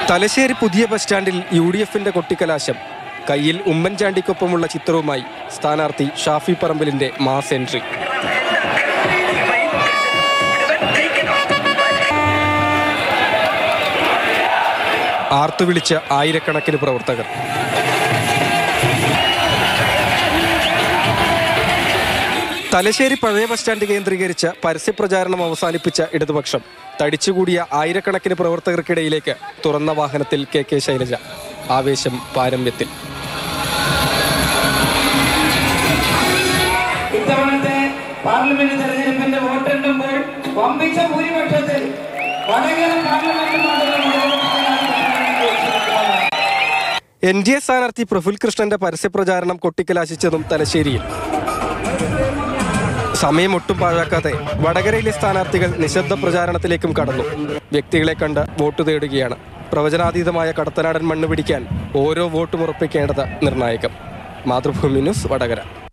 തലശ്ശേരി പുതിയ ബസ് സ്റ്റാൻഡിൽ U D എഫിന്റെ കൊട്ടിക്കലാശം കയ്യിൽ ഉമ്മൻചാണ്ടിക്കൊപ്പമുള്ള ചിത്രവുമായി സ്ഥാനാർത്ഥി ഷാഫി പറമ്പലിന്റെ മാസ് എൻട്രി ആർത്തുവിളിച്ച ആയിരക്കണക്കിന് പ്രവർത്തകർ തലശ്ശേരി പഴയ ബസ് സ്റ്റാൻഡ് കേന്ദ്രീകരിച്ച് പരസ്യപ്രചാരണം അവസാനിപ്പിച്ച ഇടതുപക്ഷം തടിച്ചുകൂടിയ ആയിരക്കണക്കിന് പ്രവർത്തകർക്കിടയിലേക്ക് തുറന്ന വാഹനത്തിൽ കെ കെ ശൈലജ ആവേശം പാരമ്യത്തിൽ ഇത്തവണത്തെ പാർലമെന്റ് തെരഞ്ഞെടുപ്പിന്റെ വോട്ടെണ്ണുമ്പോൾ വമ്പിച്ച ഭൂരിപക്ഷത്തിൽ വടകര പാർലമെന്റ് മണ്ഡലം ഇടതുപക്ഷത്തിനാണ് എൻ ഡി എ സ്ഥാനാർത്ഥി പ്രഫുൽ കൃഷ്ണന്റെ പരസ്യപ്രചാരണം കൊട്ടിക്കലാശിച്ചതും തലശ്ശേരിയിൽ സമയം ഒട്ടും പാഴാക്കാതെ വടകരയിലെ സ്ഥാനാർത്ഥികൾ നിശബ്ദ പ്രചാരണത്തിലേക്കും കടന്നു വ്യക്തികളെ കണ്ട് വോട്ട് തേടുകയാണ് പ്രവചനാതീതമായ കടത്തനാടൻ മണ്ണ് പിടിക്കാൻ ഓരോ വോട്ടും ഉറപ്പിക്കേണ്ടത് നിർണായകം മാതൃഭൂമി ന്യൂസ് വടകര